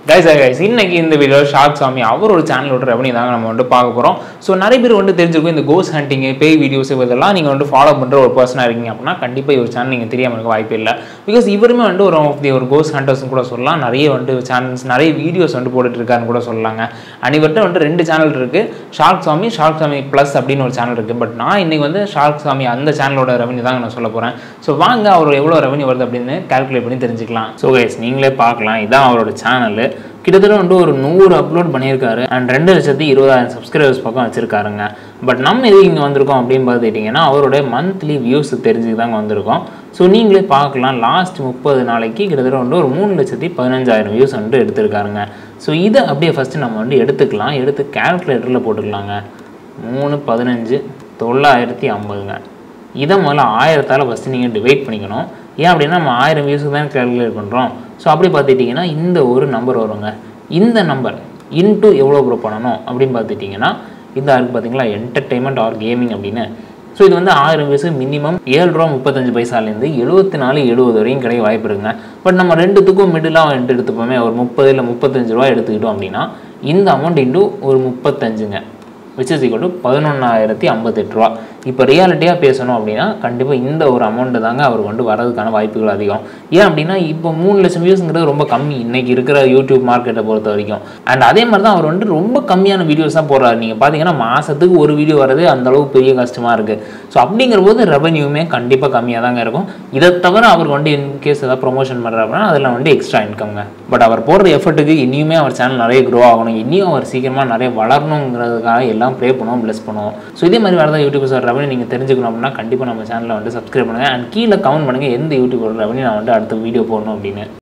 guys guys இன்னைக்கு இந்த video shock சாமி அவரோட சேனலோட ரெவன்யூ தாங்க நம்ம வந்து பார்க்க போகிறோம் ஸோ நிறைய பேர் வந்து தெரிஞ்சிருக்கும் இந்த கோஸ் ஹண்டிங்கு பேய் வீடியோஸ் இதெல்லாம் நீங்கள் வந்து ஃபாலோ பண்ணுற ஒரு பர்சனாக இருக்கீங்க அப்படின்னா கண்டிப்பாக இவர் சேனல் நீங்கள் தெரியாமல் இருக்க வாய்ப்பு இல்லை பிகாஸ் இவருமே வந்து ஒரு ஆஃப் தி ஒரு கோஸ் ஹண்டர்ஸ்னு கூட சொல்லலாம் நிறைய வந்து சேனல்ஸ் நிறைய வீடியோஸ் வந்து போட்டுட்டு இருக்காருன்னு கூட சொல்லலாங்க அண்ட் இவர்கிட்ட வந்து ரெண்டு சேனல் இருக்குது ஷார்க் சாமி ஷார்க் சாமி ப்ளஸ் அப்படின்னு ஒரு சேனல் இருக்குது பட் நான் இன்னைக்கு வந்து ஷார்க் சாமி அந்த சேனலோட ரெவன்யூ தாங்க நான் சொல்ல போகிறேன் ஸோ வாங்க அவர் எவ்வளோ ரெவன்யூ வருது அப்படின்னு கால்குலேட் பண்ணி தெரிஞ்சுக்கலாம் ஸோ கைஸ் நீங்களே பார்க்கலாம் இதான் அவரோட சேனல் கிட்டத்தட்ட வந்து ஒரு நூறு அப்லோட் பண்ணியிருக்காரு அண்ட் ரெண்டு லட்சத்தி இருபதாயிரம் சப்ஸ்கிரைபர்ஸ் பக்கம் வச்சிருக்காருங்க பட் நம்ம எதுக்கு இங்கே வந்திருக்கோம் அப்படின்னு பார்த்துக்கிட்டிங்கன்னா அவருடைய மந்த்லி வியூஸ் தெரிஞ்சுக்கு தாங்க வந்திருக்கோம் ஸோ நீங்களே பார்க்கலாம் லாஸ்ட் முப்பது நாளைக்கு கிட்டத்தட்ட வந்து ஒரு மூணு லட்சத்தி பதினஞ்சாயிரம் வியூஸ் வந்து எடுத்திருக்காருங்க ஸோ இதை அப்படியே ஃபஸ்ட்டு நம்ம வந்து எடுத்துக்கலாம் எடுத்து கால்குலேட்டரில் போட்டுக்கலாங்க மூணு பதினஞ்சு தொள்ளாயிரத்தி ஐம்பதுங்க இதை முதல்ல ஆயிரத்தால் ஃபஸ்ட்டு நீங்கள் டிவைட் பண்ணிக்கணும் ஏன் அப்படின்னா நம்ம ஆயிரம் வியூஸுக்கு தான் கேல்குலேட் பண்ணுறோம் ஸோ அப்படி பார்த்துட்டிங்கன்னா இந்த ஒரு நம்பர் வருங்க இந்த நம்பர் இன்ட்டு எவ்வளோ ப்ரோ பண்ணணும் அப்படின்னு பார்த்துட்டிங்கன்னா இந்த இருக்குது பார்த்தீங்களா என்டர்டெயின்மெண்ட் ஆர் கேமிங் அப்படின்னு ஸோ இது வந்து ஆயிரம் வியூஸுக்கு மினிமம் ஏழு ரூபா முப்பத்தஞ்சு பைசாலேருந்து எழுபத்தி நாலு எழுபது வரையும் கிடைக்க வாய்ப்பு இருக்குங்க பட் நம்ம ரெண்டுத்துக்கும் மிடிலாக வந்துட்டு எடுத்துப்போமே ஒரு முப்பது இல்லை முப்பத்தஞ்சு ரூபா எடுத்துக்கிட்டோம் அப்படின்னா இந்த அமௌண்ட் இன்ட்டு ஒரு முப்பத்தஞ்சுங்க விச் இஸ் ஈக்குவல் டு பதினொன்றாயிரத்தி ஐம்பத்தெட்டு ரூபா இப்போ ரியாலிட்டியாக பேசணும் அப்படின்னா கண்டிப்பாக இந்த ஒரு அமௌண்ட்டு தாங்க அவருக்கு வந்து வரதுக்கான வாய்ப்புகள் அதிகம் ஏன் அப்படின்னா இப்போ மூணு லட்சம் வியூஸுங்கிறது ரொம்ப கம்மி இன்னைக்கு இருக்கிற யூடியூப் மார்க்கெட்டை பொறுத்த வரைக்கும் அண்ட் அதே மாதிரி தான் அவர் வந்து ரொம்ப கம்மியான வீடியோஸ் தான் போடுறாரு நீங்கள் பார்த்தீங்கன்னா மாதத்துக்கு ஒரு வீடியோ வரது அந்த அளவுக்கு பெரிய கஷ்டமாக இருக்குது ஸோ அப்படிங்கிற போது ரெவன்யூமே கண்டிப்பாக கம்மியாக தாங்க இருக்கும் இதை தவிர அவர் வந்து இன்கேஸ் ஏதாவது ப்ரொமோஷன் பண்ணுறாரு அப்படின்னா அதில் வந்து எக்ஸ்ட்ரா இன்கம்ங்க பட் அவர் போடுற எஃபர்ட்டுக்கு இனியுமே அவர் சேனல் நிறைய க்ரோ ஆகணும் இனியும் அவர் சீக்கிரமாக நிறைய வளரணுங்கிறதுக்காக எல்லாம் ப்ரே பண்ணுவோம் ப்ளஸ் பண்ணுவோம் ஸோ இதே மாதிரி வேறு ஏதாவது யூடியூபர்ஸ் ரெவன்யூ நீங்கள் தெரிஞ்சுக்கணும் அப்படின்னா கண்டிப்பாக நம்ம சேனலை வந்து சப்ஸ்கிரைப் பண்ணுங்கள் அண்ட் கீழே கமெண்ட் பண்ணுங்கள் எந்த யூடியூபர் ரெவன்யூ நான் வந்து அடுத்த வீடியோ போடணும் அப்படின்னு